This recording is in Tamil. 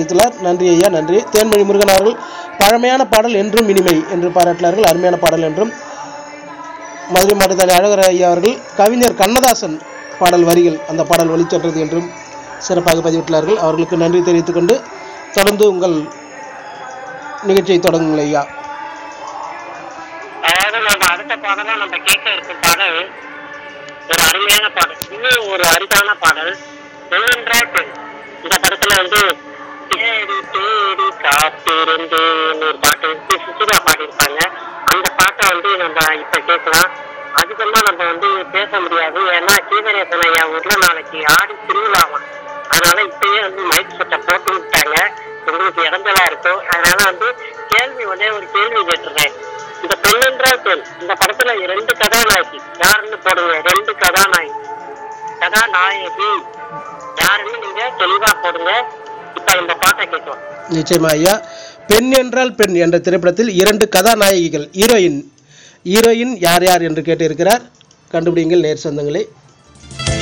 தெரிவித்துள்ளார் நன்றி ஐயா நன்றி தேன்மொழி முருகன் அவர்கள் பழமையான பாடல் என்றும் இனிமை என்று பாராட்டினார்கள் அருமையான பாடல் என்றும் மதுரை மாவட்டத்தாளி அழகர் ஐயா அவர்கள் கவிஞர் கண்ணதாசன் பாடல் வரிகள் அந்த பாடல் ஒளிச்சென்றது என்றும் சிறப்பாக பதிவிட்டுள்ளார்கள் அவர்களுக்கு நன்றி தெரிவித்துக் கொண்டு தொடர்ந்து உங்கள் நிகழ்ச்சியை தொடங்குங்கள் ஐயா அதாவது நம்ம அடுத்த பாடலா நம்ம கேட்க இருக்கும் பாடல் ஒரு அருமையான பாடல் இன்னும் ஒரு அரிதான பாடல் என்னென்றால் பெண் இந்த படத்துல வந்து தேடி தேடி காத்திருந்து ஒரு பாட்டு வந்து சுசிலா பாடியிருப்பாங்க அந்த பாட்டை வந்து நம்ம இப்ப கேட்கலாம் அதுக்கெல்லாம் நம்ம வந்து பேச முடியாது ஏன்னா கீதரேசன் ஐயா ஊர்ல நாளைக்கு ஆடி திருவிழாவாம் அதனால இப்பயே வந்து மைக் செட்டை போட்டு விட்டாங்க உங்களுக்கு இடைஞ்சலா இருக்கும் அதனால வந்து கேள்வி ஒரே ஒரு கேள்வி கேட்டுறேன் இந்த பெண்ணென்றால் பெண் இந்த படத்துல ரெண்டு கதாநாயகி யாருன்னு போடுங்க ரெண்டு கதாநாயகி கதாநாயகி யாருன்னு நீங்க தெளிவா போடுங்க இப்ப இந்த பாட்டை கேட்கலாம் நிச்சயமா ஐயா பெண் என்றால் பெண் என்ற திரைப்படத்தில் இரண்டு கதாநாயகிகள் ஹீரோயின் ஹீரோயின் யார் யார் என்று கேட்டிருக்கிறார் கண்டுபிடிங்கள் நேர் சொந்தங்களே